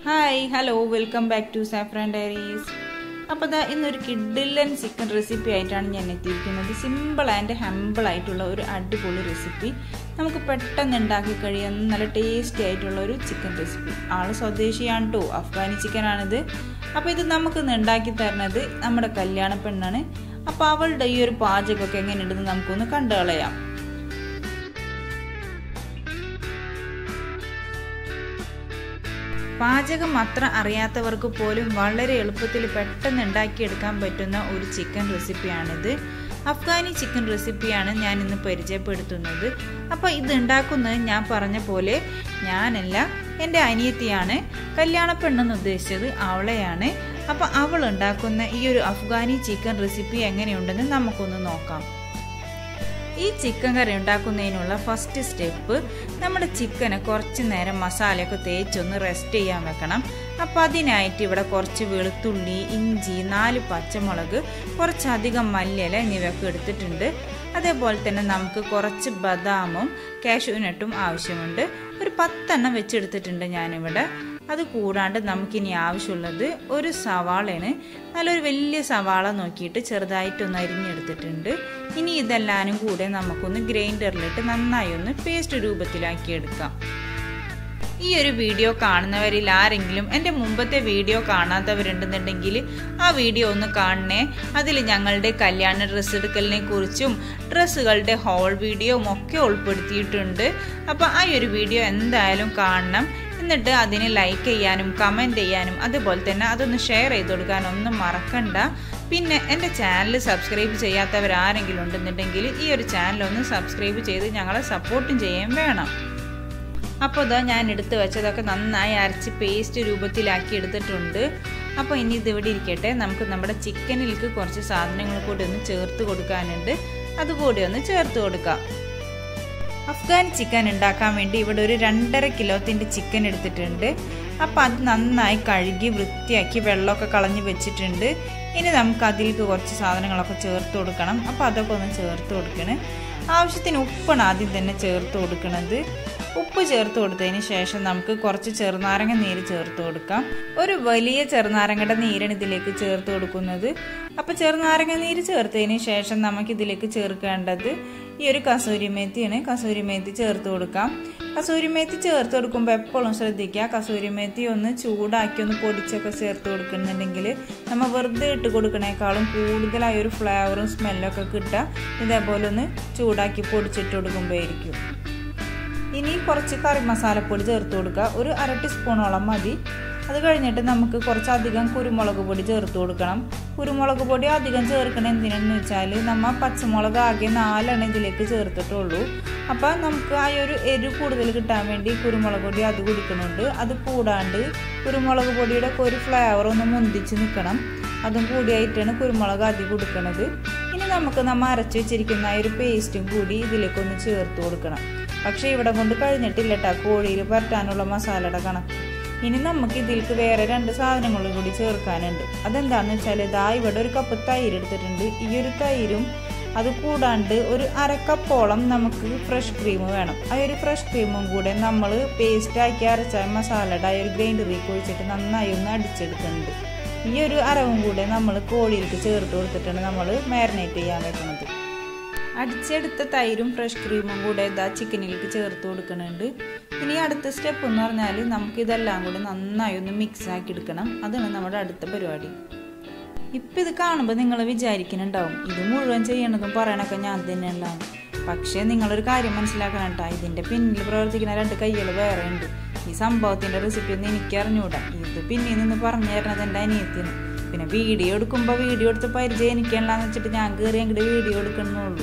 hi hello welcome back to Saffron Diaries അപ്പോൾ ദാ ഇന്നൊരു കിഡിലൻ ചിക്കൻ റെസിപ്പി ആയിട്ടാണ് ഞാൻ എത്തിയിരിക്കുന്നത് സിമ്പിൾ ആൻഡ് ഹമ്പിൾ ആയിട്ടുള്ള ഒരു അടിപൊളി റെസിപ്പി നമുക്ക് പെട്ടെന്ന് ഉണ്ടാക്കി കഴിയുന്ന നല്ല ടേസ്റ്റി ആയിട്ടുള്ള ഒരു ചിക്കൻ റെസിപ്പി ആൾ സ്വദേശിയാണ് കേട്ടോ അഫ്ഗാനി ചിക്കനാണിത് അപ്പോൾ ഇത് നമുക്ക് ഇന്ന് ഉണ്ടാക്കി തരുന്നത് നമ്മുടെ കല്യാണ പെണ്ണാണ് അപ്പോൾ അവളുടെ ഈ ഒരു പാചകമൊക്കെ എങ്ങനെയുണ്ടെന്ന് നമുക്കൊന്ന് കണ്ടു കളയാം പാചകം അത്ര അറിയാത്തവർക്ക് പോലും വളരെ എളുപ്പത്തിൽ പെട്ടെന്ന് ഉണ്ടാക്കിയെടുക്കാൻ പറ്റുന്ന ഒരു ചിക്കൻ റെസിപ്പിയാണിത് അഫ്ഗാനി ചിക്കൻ റെസിപ്പിയാണ് ഞാൻ ഇന്ന് പരിചയപ്പെടുത്തുന്നത് അപ്പോൾ ഇത് ഉണ്ടാക്കുന്നത് ഞാൻ പറഞ്ഞ പോലെ ഞാനല്ല എൻ്റെ അനിയത്തിയാണ് കല്യാണ പെണ്ണെന്ന് ഉദ്ദേശിച്ചത് അവളെയാണ് അപ്പോൾ അവൾ ഉണ്ടാക്കുന്ന ഈ ഒരു അഫ്ഗാനി ചിക്കൻ റെസിപ്പി എങ്ങനെയുണ്ടെന്ന് നമുക്കൊന്ന് നോക്കാം ഈ ചിക്കൻ കറി ഉണ്ടാക്കുന്നതിനുള്ള ഫസ്റ്റ് സ്റ്റെപ്പ് നമ്മുടെ ചിക്കന് കുറച്ച് നേരം മസാലയൊക്കെ തേച്ചൊന്ന് റെസ്റ്റ് ചെയ്യാൻ വെക്കണം അപ്പോൾ അതിനായിട്ട് ഇവിടെ കുറച്ച് വെളുത്തുള്ളി ഇഞ്ചി നാല് പച്ചമുളക് കുറച്ചധികം മല്ലിയില എന്നിവയൊക്കെ എടുത്തിട്ടുണ്ട് അതേപോലെ തന്നെ നമുക്ക് കുറച്ച് ബദാമും കാഷ്യൂനട്ടും ആവശ്യമുണ്ട് ഒരു പത്തെണ്ണം വെച്ചെടുത്തിട്ടുണ്ട് ഞാനിവിടെ അത് കൂടാണ്ട് നമുക്കിനി ആവശ്യമുള്ളത് ഒരു സവാളയാണ് നല്ലൊരു വലിയ സവാള നോക്കിയിട്ട് ചെറുതായിട്ടൊന്ന് അരിഞ്ഞെടുത്തിട്ടുണ്ട് ഇനി ഇതെല്ലാനും കൂടെ നമുക്കൊന്ന് ഗ്രൈൻഡറിലിട്ട് നന്നായി ഒന്ന് പേസ്റ്റ് രൂപത്തിലാക്കി എടുക്കാം ഈ ഒരു വീഡിയോ കാണുന്നവരിൽ ആരെങ്കിലും എൻ്റെ മുമ്പത്തെ വീഡിയോ കാണാത്തവരുണ്ടെന്നുണ്ടെങ്കിൽ ആ വീഡിയോ ഒന്ന് കാണണേ അതിൽ ഞങ്ങളുടെ കല്യാണ ഡ്രസ്സ് എടുക്കലിനെ കുറിച്ചും ഡ്രസ്സുകളുടെ ഹോൾ വീഡിയോയും ഒക്കെ ഉൾപ്പെടുത്തിയിട്ടുണ്ട് അപ്പോൾ ആ ഒരു വീഡിയോ എന്തായാലും കാണണം എന്നിട്ട് അതിന് ലൈക്ക് ചെയ്യാനും കമൻറ്റ് ചെയ്യാനും അതുപോലെ തന്നെ അതൊന്ന് ഷെയർ ചെയ്ത് കൊടുക്കാനും ഒന്നും മറക്കണ്ട പിന്നെ എൻ്റെ ചാനൽ സബ്സ്ക്രൈബ് ചെയ്യാത്തവരാരെങ്കിലും ഉണ്ടെന്നുണ്ടെങ്കിൽ ഈ ഒരു ചാനൽ ഒന്ന് സബ്സ്ക്രൈബ് ചെയ്ത് ഞങ്ങളെ സപ്പോർട്ടും ചെയ്യാൻ വേണം അപ്പോൾ ഇതാ ഞാൻ എടുത്ത് വെച്ചതൊക്കെ നന്നായി അരച്ച് പേസ്റ്റ് രൂപത്തിലാക്കി എടുത്തിട്ടുണ്ട് അപ്പോൾ ഇനി ഇതിവിടെ ഇരിക്കട്ടെ നമുക്ക് നമ്മുടെ ചിക്കനിലേക്ക് കുറച്ച് സാധനങ്ങൾ കൂടി ഒന്ന് ചേർത്ത് കൊടുക്കാനുണ്ട് അതുകൂടി ഒന്ന് ചേർത്ത് കൊടുക്കാം അഫ്ഗാൻ ചിക്കൻ ഉണ്ടാക്കാൻ വേണ്ടി ഇവിടെ ഒരു രണ്ടര കിലോത്തിൻ്റെ ചിക്കൻ എടുത്തിട്ടുണ്ട് അപ്പോൾ അത് നന്നായി കഴുകി വൃത്തിയാക്കി വെള്ളമൊക്കെ കളഞ്ഞ് വെച്ചിട്ടുണ്ട് ഇനി നമുക്ക് അതിലേക്ക് കുറച്ച് സാധനങ്ങളൊക്കെ ചേർത്ത് കൊടുക്കണം അപ്പോൾ അതൊക്കെ ഒന്ന് ചേർത്ത് കൊടുക്കണേ ആവശ്യത്തിന് ഉപ്പാണ് ആദ്യം തന്നെ ചേർത്ത് കൊടുക്കുന്നത് ഉപ്പ് ചേർത്ത് കൊടുത്തതിന് ശേഷം നമുക്ക് കുറച്ച് ചെറുനാരങ്ങ നീര് ചേർത്ത് കൊടുക്കാം ഒരു വലിയ ചെറുനാരങ്ങയുടെ നീരാണ് ഇതിലേക്ക് ചേർത്ത് കൊടുക്കുന്നത് അപ്പോൾ ചെറുനാരങ്ങ നീര് ചേർത്തതിന് ശേഷം നമുക്ക് ഇതിലേക്ക് ചേർക്കേണ്ടത് ഈ ഒരു കസൂരി മേത്തിയാണ് കസൂരി മേത്തി ചേർത്ത് കൊടുക്കാം കസൂരി മേത്തി ചേർത്ത് കൊടുക്കുമ്പോൾ എപ്പോഴും ശ്രദ്ധിക്കുക കസൂരി മേത്തി ഒന്ന് ചൂടാക്കി ഒന്ന് പൊടിച്ചൊക്കെ ചേർത്ത് കൊടുക്കുന്നുണ്ടെങ്കിൽ നമ്മൾ വെറുതെ ഇട്ട് കൊടുക്കണേക്കാളും കൂടുതലായ ഒരു ഫ്ലേവറും സ്മെല്ലൊക്കെ കിട്ടുക ഇതേപോലെ ഒന്ന് ചൂടാക്കി പൊടിച്ചിട്ട് കൊടുക്കുമ്പോഴായിരിക്കും ഇനി കുറച്ച് കറി മസാലപ്പൊടി ചേർത്ത് കൊടുക്കുക ഒരു അര ടീസ്പൂണോളം മതി അത് കഴിഞ്ഞിട്ട് നമുക്ക് കുറച്ചധികം കുരുമുളക് പൊടി ചേർത്ത് കൊടുക്കണം കുരുമുളക് പൊടി അധികം ചേർക്കണം എന്തിനെന്ന് വെച്ചാൽ നമ്മൾ പച്ചമുളക് ആകെ നാലെണ്ണം ഇതിലേക്ക് ചേർത്തിട്ടുള്ളൂ അപ്പോൾ നമുക്ക് ആ ഒരു എരിവ് കൂടുതൽ കിട്ടാൻ വേണ്ടി കുരുമുളക് പൊടി അത് കുടിക്കുന്നുണ്ട് അത് കൂടാണ്ട് കുരുമുളക് പൊടിയുടെ ഒക്കെ ഒരു ഫ്ലേവർ ഒന്ന് മുന്തിച്ച് നിൽക്കണം അതും കൂടിയായിട്ടാണ് കുരുമുളക് അതി കൊടുക്കുന്നത് ഇനി നമുക്ക് നമ്മൾ അരച്ച് വെച്ചിരിക്കുന്ന ആ ഒരു പേസ്റ്റും കൂടി ഇതിലേക്കൊന്ന് ചേർത്ത് കൊടുക്കണം പക്ഷേ ഇവിടെ കൊണ്ട് കഴിഞ്ഞിട്ടില്ല കേട്ടോ കോഴിയിൽ പരട്ടാനുള്ള മസാലയുടെ കണക്ക് ഇനി നമുക്ക് ഇതിലേക്ക് വേറെ രണ്ട് സാധനങ്ങളും കൂടി ചേർക്കാനുണ്ട് അതെന്താണെന്ന് വെച്ചാൽ ഇതാ ഇവിടെ ഒരു കപ്പ് തൈര് എടുത്തിട്ടുണ്ട് ഈ ഒരു തൈരും അത് കൂടാണ്ട് ഒരു അരക്കപ്പോളം നമുക്ക് ഫ്രഷ് ക്രീം വേണം ആ ഒരു ഫ്രഷ് ക്രീമും കൂടെ നമ്മൾ പേസ്റ്റ് ആക്കി അരച്ച മസാലയുടെ ആ ഒരു ഗ്രൈൻഡറിലേക്ക് ഒഴിച്ചിട്ട് നന്നായി ഒന്ന് അടിച്ചെടുക്കുന്നുണ്ട് ഈ ഒരു അരവും കൂടെ നമ്മൾ കോഴിയിലേക്ക് ചേർത്ത് കൊടുത്തിട്ടാണ് നമ്മൾ മാരിനേറ്റ് ചെയ്യാൻ വെക്കുന്നത് അടിച്ചെടുത്ത തൈരും ഫ്രഷ് ക്രീമും കൂടെ ഇതാ ചിക്കനിലേക്ക് ചേർത്ത് കൊടുക്കുന്നുണ്ട് ഇനി അടുത്ത സ്റ്റെപ്പ് എന്ന് പറഞ്ഞാൽ നമുക്ക് ഇതെല്ലാം കൂടെ നന്നായി ഒന്ന് മിക്സ് ആക്കി എടുക്കണം അതാണ് നമ്മുടെ അടുത്ത പരിപാടി ഇപ്പം ഇത് കാണുമ്പോൾ നിങ്ങൾ വിചാരിക്കുന്നുണ്ടാവും ഇത് മുഴുവൻ ചെയ്യണതും പറയണൊക്കെ ഞാൻ തന്നെയുള്ളതാണ് പക്ഷേ നിങ്ങളൊരു കാര്യം മനസ്സിലാക്കണം കേട്ടോ ഇതിൻ്റെ പിന്നിൽ പ്രവർത്തിക്കുന്ന രണ്ട് കൈകൾ വേറെ ഉണ്ട് ഈ സംഭവത്തിൻ്റെ റെസിപ്പി ഒന്നും എനിക്ക് അറിഞ്ഞൂടാ ഇത് പിന്നിൽ നിന്ന് പറഞ്ഞു തരണത് എൻ്റെ അനിയത്തിന് പിന്നെ വീഡിയോ എടുക്കുമ്പോൾ വീഡിയോ എടുത്ത് പരിചയം എനിക്കല്ലാന്ന് വെച്ചിട്ട് ഞാൻ കയറി അങ്ങോട്ട് വീഡിയോ എടുക്കണമെന്നുള്ളൂ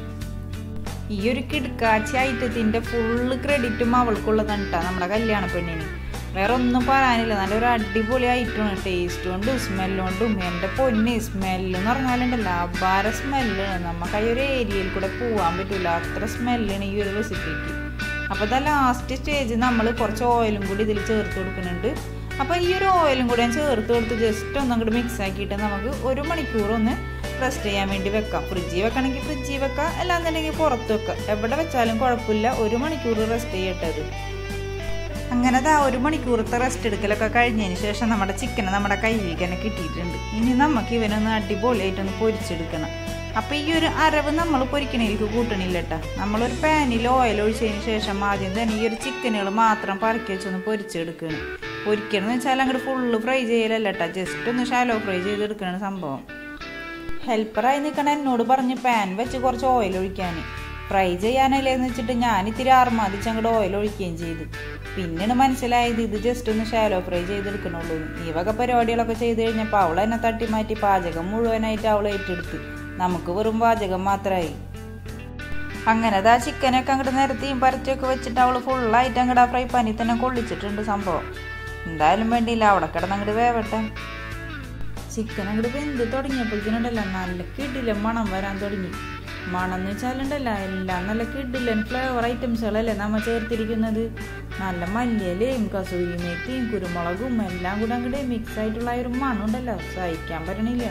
ഈ ഒരു കിടക്കാച്ചി ഐറ്റത്തിൻ്റെ ഫുള്ള് ക്രെഡിറ്റും അവൾക്കുള്ളതാണ് കേട്ടോ നമ്മുടെ കല്യാണ പെണ്ണിന് വേറെ ഒന്നും പറയാനില്ല നല്ലൊരു അടിപൊളി ഐറ്റമാണ് ടേസ്റ്റ് കൊണ്ടും സ്മെല്ല് കൊണ്ടും എൻ്റെ പൊന്നി സ്മെല്ല് എന്ന് പറഞ്ഞാലുണ്ടല്ലോ അപാര സ്മെല്ലാണ് നമുക്ക് ആ ഒരു ഏരിയയിൽ കൂടെ പോകാൻ പറ്റില്ല അത്ര സ്മെല്ലാണ് ഈ ഒരു റെസിപ്പിക്ക് അപ്പോൾ ഇതാ ലാസ്റ്റ് സ്റ്റേജ് നമ്മൾ കുറച്ച് ഓയിലും കൂടി ഇതിൽ ചേർത്ത് കൊടുക്കുന്നുണ്ട് അപ്പോൾ ഈ ഒരു ഓയിലും കൂടെ ഞാൻ ചേർത്ത് കൊടുത്ത് ജസ്റ്റ് ഒന്ന് അങ്ങോട്ട് മിക്സ് ആക്കിയിട്ട് നമുക്ക് ഒരു മണിക്കൂർ ഒന്ന് റെസ്റ്റ് ചെയ്യാൻ വേണ്ടി വെക്കാം ഫ്രിഡ്ജിൽ വെക്കണമെങ്കിൽ ഫ്രിഡ്ജിൽ വെക്കാം അല്ലാന്നുണ്ടെങ്കിൽ പുറത്ത് വെക്കാം എവിടെ വെച്ചാലും കുഴപ്പമില്ല ഒരു മണിക്കൂർ റെസ്റ്റ് ചെയ്യട്ടത് അങ്ങനെ ദാ ഒരു മണിക്കൂറത്തെ റെസ്റ്റ് എടുക്കലൊക്കെ കഴിഞ്ഞതിന് ശേഷം നമ്മുടെ ചിക്കൻ നമ്മുടെ കയ്യിൽ തന്നെ കിട്ടിയിട്ടുണ്ട് ഇനി നമുക്ക് ഇവനൊന്ന് അടിപൊളിയായിട്ടൊന്ന് പൊരിച്ചെടുക്കണം അപ്പം ഈ ഒരു അരവ് നമ്മൾ പൊരിക്കണേലേക്ക് കൂട്ടണില്ല കേട്ടോ നമ്മളൊരു പാനിൽ ഓയിൽ ഒഴിച്ചതിന് ശേഷം ആദ്യം തന്നെ ഈ ഒരു ചിക്കനുകൾ മാത്രം പറക്കി വെച്ചൊന്ന് പൊരിച്ചെടുക്കണം പൊരിക്കണം എന്ന് വെച്ചാൽ അങ്ങോട്ട് ഫുള്ള് ഫ്രൈ ചെയ്യലല്ല കേട്ടോ ജസ്റ്റ് ഒന്ന് ഷാലോ ഫ്രൈ ചെയ്തെടുക്കണ സംഭവം ഹെൽപ്പറായി നിൽക്കണ എന്നോട് പറഞ്ഞ് പാൻ വെച്ച് കുറച്ച് ഓയിൽ ഒഴിക്കാൻ ഫ്രൈ ചെയ്യാനല്ലേന്ന് വെച്ചിട്ട് ഞാൻ ഇത്തിരി ആർമാദിച്ച് അങ്ങോട്ട് ഓയിൽ ഒഴിക്കുകയും ചെയ്തു പിന്നീട് മനസ്സിലായത് ഇത് ജസ്റ്റ് ഒന്ന് ഷാലോ ഫ്രൈ ചെയ്തെടുക്കണുള്ളൂ ഈ വക പരിപാടികളൊക്കെ ചെയ്ത് കഴിഞ്ഞപ്പോൾ അവൾ എന്നെ തട്ടി മാറ്റി പാചകം മുഴുവനായിട്ട് അവൾ ഏറ്റെടുത്ത് നമുക്ക് വെറും പാചകം മാത്രമായി അങ്ങനെ അതാ ചിക്കനൊക്കെ അങ്ങോട്ട് നിരത്തിയും പരത്തിയൊക്കെ വെച്ചിട്ട് അവൾ ഫുള്ളായിട്ട് അങ്ങോട്ട് ആ ഫ്രൈ പാനിൽ തന്നെ കൊള്ളിച്ചിട്ടുണ്ട് സംഭവം എന്തായാലും വേണ്ടിയില്ല അവിടെ കിടന്ന് അങ്ങോട്ട് വേവട്ടെ ചിക്കൻ അങ്ങോട്ട് വെന്ത് തുടങ്ങിയപ്പോഴത്തേനുണ്ടല്ലോ നല്ല കിടില മണം വരാൻ തുടങ്ങി മണം എന്ന് വെച്ചാലുണ്ടല്ല എല്ലാം നല്ല കിടിലൻ ഫ്ലേവർ ഐറ്റംസുകളല്ലേ നമ്മൾ ചേർത്തിരിക്കുന്നത് നല്ല മല്ലിയിലയും കസൂരി മേത്തിയും കുരുമുളകും എല്ലാം കൂടെ അങ്ങോട്ട് മിക്സ് ആയിട്ടുള്ള ആ ഒരു മണം ഉണ്ടല്ലോ സഹിക്കാൻ പറ്റണില്ല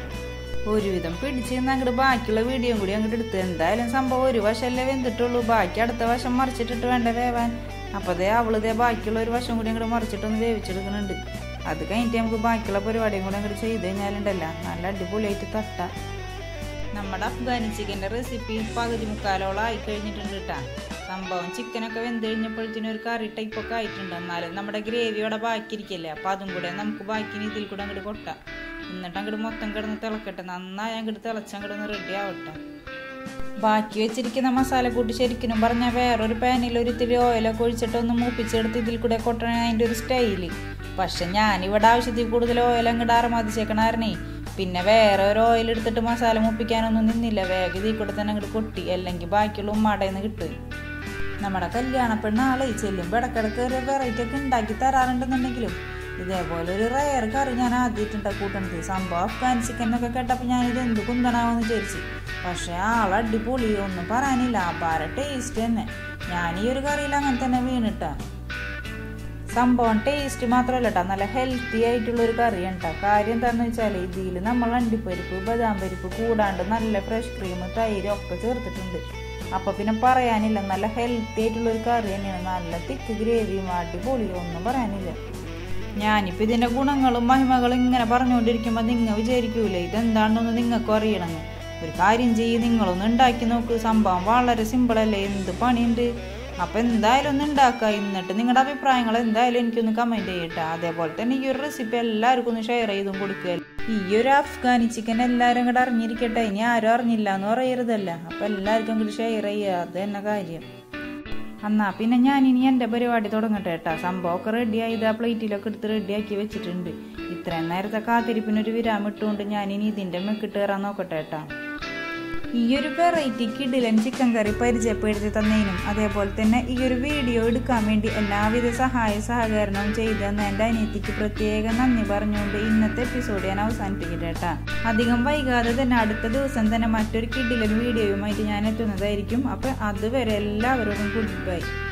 ഒരുവിധം പിടിച്ച് അങ്ങോട്ട് ബാക്കിയുള്ള വീഡിയോ കൂടി അങ്ങോട്ട് എടുത്ത് എന്തായാലും സംഭവം ഒരു വശമല്ലേ വെന്തിട്ടുള്ളൂ ബാക്കി അടുത്ത വശം മറിച്ചിട്ടിട്ട് വേണ്ട വേവാൻ അപ്പോൾ അതേ അവളിതേ ബാക്കിയുള്ള ഒരു വശം കൂടി അങ്ങോട്ട് മറിച്ചിട്ടൊന്ന് വേവിച്ചെടുക്കുന്നുണ്ട് അത് കഴിഞ്ഞിട്ട് നമുക്ക് ബാക്കിയുള്ള പരിപാടിയും കൂടെ അങ്ങോട്ട് ചെയ്ത് കഴിഞ്ഞാലുണ്ടല്ല നല്ല അടിപൊളിയായിട്ട് തട്ട നമ്മുടെ അഫ്ഗാനി ചിക്കൻ്റെ റെസിപ്പി പകുതി മുക്കാലോളം ആയി കഴിഞ്ഞിട്ടുണ്ട് കേട്ടാ സംഭവം ചിക്കനൊക്കെ വെന്ത് കഴിഞ്ഞപ്പോഴത്തേനും ഒരു കറി ടൈപ്പൊക്കെ ആയിട്ടുണ്ട് എന്നാലും നമ്മുടെ ഗ്രേവി അവിടെ ബാക്കിയിരിക്കല്ലേ അപ്പം അതും കൂടെ നമുക്ക് ബാക്കി ഇതിൽ കൂടെ അങ്ങോട്ട് കൊട്ടാം എന്നിട്ട് അങ്ങോട്ട് മൊത്തം കിടന്ന് തിളക്കട്ടെ നന്നായി അങ്ങോട്ട് തിളച്ചങ്ങോട്ട് ഒന്ന് റെഡി ആവട്ടെ ബാക്കി വെച്ചിരിക്കുന്ന മസാല കൂട്ടി ശരിക്കും പറഞ്ഞാൽ വേറൊരു പാനിൽ ഒരു ഇത്തിരി ഓയിലൊക്കെ ഒഴിച്ചിട്ട് ഒന്ന് മൂപ്പിച്ചെടുത്ത് ഇതിൽ കൂടെ കൊട്ടണ അതിൻ്റെ ഒരു സ്റ്റൈല് പക്ഷെ ഞാനിവിടെ ആവശ്യത്തിൽ കൂടുതൽ ഓയിൽ അങ്ങോട്ട് അറമതിച്ചേക്കണായിരുന്നേ പിന്നെ വേറെ ഒരു ഓയിൽ എടുത്തിട്ട് മസാല മുപ്പിക്കാനൊന്നും നിന്നില്ല വേഗം ഇതിൽ കൂടെ തന്നെ അങ്ങോട്ട് കൊട്ടി അല്ലെങ്കിൽ ബാക്കിയുള്ള ഉമ്മാടയിൽ നിന്ന് കിട്ടും നമ്മുടെ കല്യാണ പെണ്ണ് ആളെ ചെല്ലുമ്പോൾ ഇടക്കിടക്ക് ഒരു വെറൈറ്റി ഒക്കെ ഉണ്ടാക്കി തരാറുണ്ടെന്നുണ്ടെങ്കിലും ഇതേപോലെ ഒരു റയർ കറി ഞാൻ ആദ്യമായിട്ടുണ്ട് കൂട്ടണത് സംഭവം അഫ്ഗാൻ ചിക്കൻ എന്നൊക്കെ കേട്ടപ്പോൾ ഞാനിത് എന്ത് കുന്തണാവെന്ന് വിചാരിച്ചു പക്ഷേ ആൾ അടിപൊളി ഒന്നും പറയാനില്ല അപാര ടേസ്റ്റ് തന്നെ ഞാൻ ഈ ഒരു കറിയിൽ അങ്ങനെ തന്നെ വീണിട്ടാ സംഭവം ടേസ്റ്റ് മാത്രമല്ല കേട്ടോ നല്ല ഹെൽത്തി ആയിട്ടുള്ള ഒരു കറി കേട്ടോ കാര്യം എന്താണെന്ന് വെച്ചാൽ ഇതിൽ നമ്മൾ അണ്ടിപ്പരിപ്പ് ബദാം പരിപ്പ് കൂടാണ്ട് നല്ല ഫ്രഷ് ക്രീം തൈര് ഒക്കെ ചേർത്തിട്ടുണ്ട് അപ്പോൾ പിന്നെ പറയാനില്ല നല്ല ഹെൽത്തി ആയിട്ടുള്ള ഒരു കറി തന്നെയാണ് നല്ല തിക്ക് ഗ്രേവിയും അടിപൊളിയും ഒന്നും പറയാനില്ല ഞാനിപ്പോൾ ഇതിൻ്റെ ഗുണങ്ങളും മഹിമകളും ഇങ്ങനെ പറഞ്ഞുകൊണ്ടിരിക്കുമ്പോൾ നിങ്ങൾ വിചാരിക്കൂലേ ഇതെന്താണെന്ന് നിങ്ങൾക്കും അറിയണമെന്ന് ഒരു കാര്യം ചെയ്യ് നിങ്ങളൊന്ന് ഉണ്ടാക്കി നോക്ക് സംഭവം വളരെ സിമ്പിളല്ലേ എന്ത് പണിയുണ്ട് അപ്പോൾ എന്തായാലും ഒന്ന് ഉണ്ടാക്കുക എന്നിട്ട് നിങ്ങളുടെ അഭിപ്രായങ്ങൾ എന്തായാലും എനിക്കൊന്ന് കമൻറ്റ് ചെയ്യട്ടെ അതേപോലെ തന്നെ ഈ ഒരു റെസിപ്പി എല്ലാവർക്കും ഒന്ന് ഷെയർ ചെയ്തും കൊടുക്കുക ഈ ഒരു അഫ്ഗാനി ചിക്കൻ എല്ലാവരും കൂടെ അറിഞ്ഞിരിക്കട്ടെ ഇനി ആരും അറിഞ്ഞില്ല എന്ന് പറയരുതല്ല അപ്പോൾ എല്ലാവർക്കും കൂടി ഷെയർ ചെയ്യുക അത് തന്നെ കാര്യം എന്നാ പിന്നെ ഞാൻ ഇനി എൻ്റെ പരിപാടി തുടങ്ങട്ടെ കേട്ടാ സംഭവമൊക്കെ റെഡിയായി ഇതാ പ്ലേറ്റിലൊക്കെ എടുത്ത് റെഡിയാക്കി വെച്ചിട്ടുണ്ട് ഇത്രയും നേരത്തെ കാത്തിരിപ്പിനൊരു വിരാമം ഇട്ടുകൊണ്ട് ഞാൻ ഇനി ഇതിൻ്റെ മെക്കിട്ട് കയറാൻ നോക്കട്ടെ കേട്ടാ ഈ ഒരു വെറൈറ്റി കിഡിലൻ ചിക്കൻ കറി പരിചയപ്പെടുത്തി തന്നതിനും അതേപോലെ തന്നെ ഈ ഒരു വീഡിയോ എടുക്കാൻ വേണ്ടി എല്ലാവിധ സഹായ സഹകരണവും ചെയ്തു തന്ന എൻ്റെ അനിയത്തിക്ക് പ്രത്യേകം നന്ദി പറഞ്ഞുകൊണ്ട് ഇന്നത്തെ എപ്പിസോഡ് ഞാൻ അവസാനിപ്പിക്കട്ടെ കേട്ടാ അധികം വൈകാതെ തന്നെ അടുത്ത ദിവസം തന്നെ മറ്റൊരു കിഡിലൻ വീഡിയോയുമായിട്ട് ഞാൻ എത്തുന്നതായിരിക്കും അപ്പം അതുവരെ എല്ലാവരോടും ഗുഡ് ബൈ